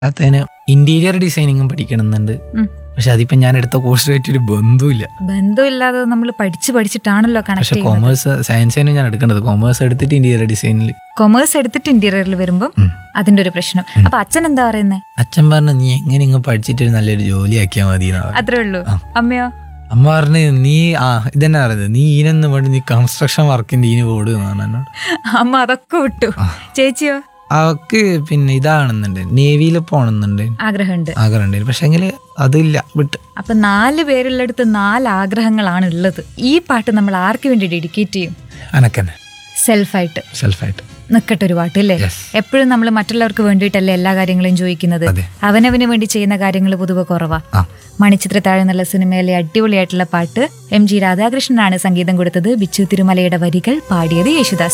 അതിന് ഇന്റീരിയർ ഡിസൈനിങ്ങും പഠിക്കണമെന്നുണ്ട് ഉം. പക്ഷെ അതിപ്പോ ഞാൻ എടുത്ത കോഴ്സുമായിട്ട് ഒരു ബന്ധുമില്ല ബന്ധമില്ലാതെ നമ്മൾ പഠിച്ചു പഠിച്ചിട്ടാണല്ലോ കണക്ട് പക്ഷെ ചെയ്യുന്നത് കോമേഴ്സ് സയൻസാണ് ഞാൻ എടുക്കേണ്ടത് കോമേഴ്സ് എടുത്തിട്ട് ഇന്റീരിയർ ഡിസൈനിൽ കൊമേഴ്സ് എടുത്തിട്ട് ഇന്റീരിയറിൽ വരുമ്പം ഉം. അതിന്റെ ഒരു പ്രശ്നം അപ്പൊ അച്ഛൻ എന്താ പറയുന്നത് അച്ഛൻ പറഞ്ഞു നീ എങ്ങനെ ഇങ്ങ് പഠിച്ചിട്ട് ഒരു നല്ലൊരു ജോലി ആക്കിയാൽ മതി എന്നാ പറഞ്ഞത്. അത്രേ ഉള്ളൂ ആ. അമ്മയോ അമ്മ പറഞ്ഞു നീ ആ ഇതന്നെ പറയുന്നത് നീ ഈനൊന്നും വേണ്ടി നീ കൺസ്ട്രക്ഷൻ വർക്കിന്റെ ഈന് പോട് എന്നാണ് എന്നോട് അമ്മ അതൊക്കെ വിട്ടു ചേച്ചിയോ അവക്ക് പിന്നെ ഇതാണെന്നുണ്ട് നേവിയിൽ പോണെന്നുണ്ട് ആഗ്രഹമുണ്ട് ആഗ്രഹമുണ്ട് പക്ഷെ എങ്കിൽ അതില്ല വിട്ട് അപ്പൊ നാല് പേരുള്ളടുത്ത് നാല് ആഗ്രഹങ്ങളാണ് ഉള്ളത് ഈ പാട്ട് നമ്മൾ ആർക്ക് വേണ്ടി ഡെഡിക്കേറ്റ് ചെയ്യും അനക്കന്നെ സെൽഫായിട്ട് സെൽഫായിട്ട് നിക്കട്ടെ ഒരു പാട്ട് അല്ലേ Yes. എപ്പോഴും നമ്മൾ മറ്റുള്ളവർക്ക് വേണ്ടിയിട്ടല്ലേ എല്ലാ കാര്യങ്ങളും ചോദിക്കുന്നത് അതെ. അവനവന് വേണ്ടി ചെയ്യുന്ന കാര്യങ്ങൾ പൊതുവെ കുറവാ ആ മണിച്ചിത്രത്താഴ് എന്നുള്ള സിനിമയിലെ അടിപൊളിയായിട്ടുള്ള പാട്ട് എം ജി രാധാകൃഷ്ണനാണ് സംഗീതം കൊടുത്തത് ബിച്ചു തിരുമലയുടെ വരികൾ പാടിയത് യേശുദാസ്